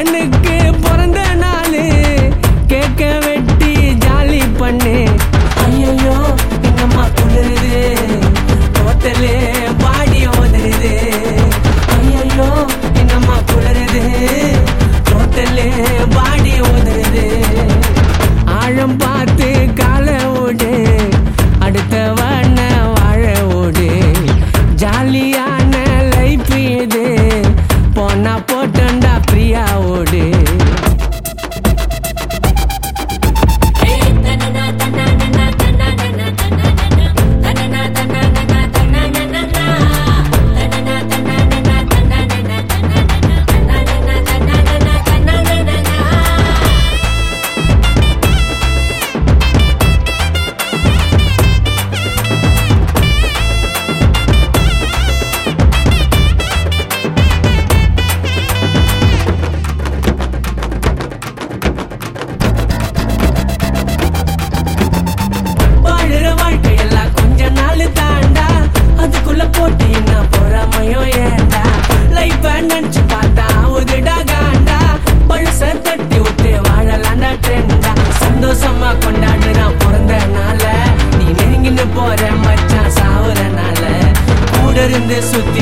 மகனுக்கு பிறந்த நாள் கேக்க வெட்டி ஜாலி பண்ணு ஐயோ என்னம்மா குளிருது ஹோட்டலு பாடி ஓதுருது ஐயோ என்னம்மா குளிருது ஹோட்டலு பாடி ஓதுருது ஆழம் பார்த்து கால ஓடு அடுத்தவன வாழ ஓடு ஜாலியான லைஃப் இது போனா போட்டண்டா பிரியா ஓடு வாழுற வாழ்க்கையெல்லாம் கொஞ்ச நாள் தாண்டா அதுக்குள்ள போட்டு என்ன பொறாமையோ ஏண்டா லைஃப் நினைச்சு பார்த்தா உதுடா காண்டா பழுச தட்டி விட்டு வாழலாண்டா ட்ரெண்டா சந்தோஷமா கொண்டாடுறான் பிறந்த நாள நீ நெருங்கின்னு போற மச்சான் சாவுற நாள கூட இருந்து சுத்தி